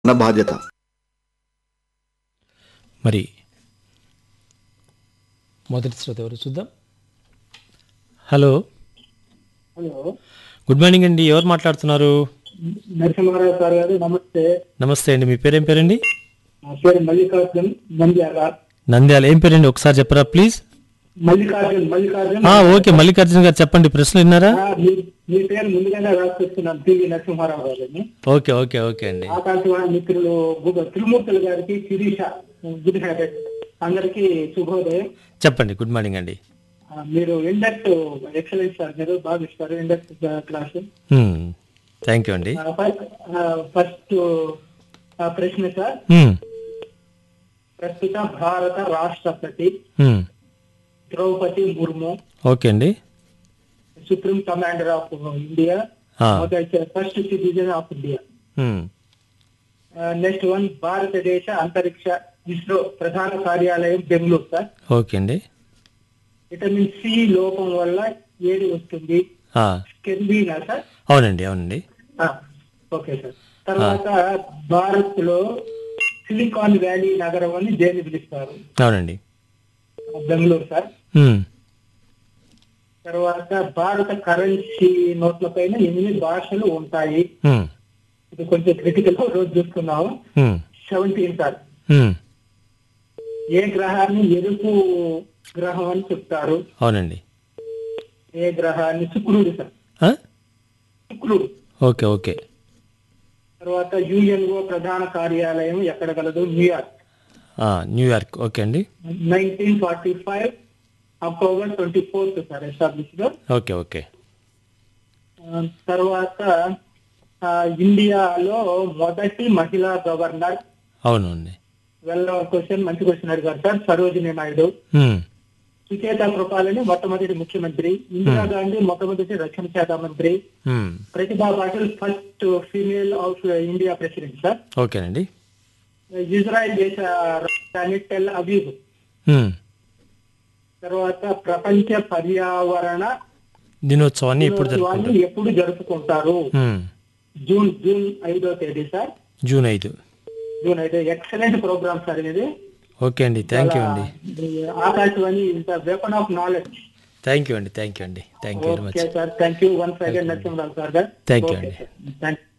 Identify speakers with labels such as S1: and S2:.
S1: మన బాధ్యత
S2: మరి మొదటి శ్రోత ఎవరు చూద్దాం హలో
S3: హలో
S2: గుడ్ మార్నింగ్ అండి ఎవరు మాట్లాడుతున్నారు
S3: నరసింహారావు సార్ గారు నమస్తే
S2: నమస్తే అండి మీ పేరేం పేరండి
S3: నా పేరు మల్లికార్జున్ నంద్యాల
S2: నంద్యాల ఏం పేరండి ఒకసారి చెప్పరా ప్లీజ్
S3: మల్లికార్జున్ మల్లికార్జున్
S2: ఆ, ఓకే మల్లికార్జున గారు చెప్పండి ప్రశ్నలు విన్నారా
S3: ఆ, మీ- మీ పేరు ముందుగానే రాసిస్తున్నాను పివి నరసింహారావు గారిని
S2: ఓకే ఓకే ఓకే అండి
S3: ఆకాశవాణి మిత్రులు గు- తిరుమూర్తులు గారికి శిరీష గుడ్ హ్యాబిట్ అందరికి శుభోదయం
S2: చెప్పండి గుడ్ మార్నింగ్ అండి
S3: ఆ, మీరు ఇండక్ట్ ఎక్సలెన్స్ సార్ మీరు బాగా ఇస్తారు ఇండక్ట్ క్లాస్
S2: థ్యాంక్ యూ అండి
S3: ఫస్ట్ ప్రశ్న సార్
S2: హ్మ్,
S3: ప్రస్తుత భారత రాష్ట్రపతి
S2: హ్మ్.
S3: ద్రౌపది ముర్ము
S2: ఓకే అండి
S3: సుప్రీం కమాండర్ ఆఫ్ ఇండియా
S2: ఆ,
S3: మొదటి ఫస్ట్ సిటిజన్ ఆఫ్ ఇండియా
S2: హ్మ్.
S3: నెక్స్ట్ వన్ భారతదేశ అంతరిక్ష ఇస్రో ప్రధాన కార్యాలయం బెంగళూరు సార్
S2: ఓకే అండి
S3: విటమిన్ సి లోపం వల్ల ఏది వస్తుంది
S2: ఆ,
S3: కెన్బీనా సార్
S2: అవునండి అవునండి
S3: ఆ, ఓకే సార్ తర్వాత భారత్ లో సిలికాన్ వ్యాలీ నగరం అని దేని పిలుస్తారు
S2: అవునండి
S3: బెంగళూరు సార్
S2: హ్మ్,
S3: తర్వాత భారత కరెన్సీ నోట్ల పైన ఎనిమిది భాషలు ఉంటాయి
S2: హ్మ్,
S3: ఇది కొంచెం క్రిటికల్ రోజు చూస్తున్నాము
S2: హ్మ్,
S3: సెవెంటీన్ సార్
S2: హ్మ్.
S3: ఏ గ్రహాన్ని ఎరుపు గ్రహం అని చెప్తారు
S2: అవునండి
S3: ఏ గ్రహాన్ని శుక్రుడు సార్
S2: ఆ?
S3: శుక్రుడు
S2: ఓకే ఓకే
S3: తర్వాత యుఎన్ఓ ప్రధాన కార్యాలయం ఎక్కడ గలదు న్యూయార్క్
S2: ఆ, న్యూయార్క్ ఓకే అండి
S3: nineteen forty five October twenty fourth sir establish
S2: okay okay
S3: తర్వాత ఆ, ఇండియాలో మొదటి మహిళా గవర్నర్
S2: అవునండి
S3: వెల్ క్వశ్చన్ మంచి క్వశ్చన్ అడిగారు సార్ సరోజిని నాయుడు
S2: హ్మ్,
S3: సుచేత కృపాలని మొట్టమొదటి ముఖ్యమంత్రి ఇందిరాగాంధీ మొట్టమొదటి రక్షణ శాఖ మంత్రి
S2: హ్మ్.
S3: Pratibha Patil first female of India president sir
S2: ఓకేనండి
S3: ఇజ్రాయెల్ దేశ రాజధాని టెల్ అవీవ్
S2: హ్మ్.
S3: తర్వాత ప్రపంచ పర్యావరణ
S2: దినోత్సవాన్ని ఎప్పుడు
S3: దినోత్సవాన్ని
S2: జరుపుకుంటారు
S3: ఎప్పుడు జరుపుకుంటారు
S2: హ్మ్.
S3: జూన్ జూన్ ఐదో తేదీ సార్
S2: జూన్ ఐదు
S3: జూన్ ఐదు ఎక్సలెంట్ ప్రోగ్రామ్ సార్ ఇది
S2: ఓకే అండి థ్యాంక్ యూ అండి
S3: ఆకాశవాణి ఇంత weapon of knowledge
S2: thank you అండి థ్యాంక్ యూ అండి thank you very much
S3: okay sir thank you once again Narasimharao sir
S2: Thank you అండి.
S3: థ్యాంక్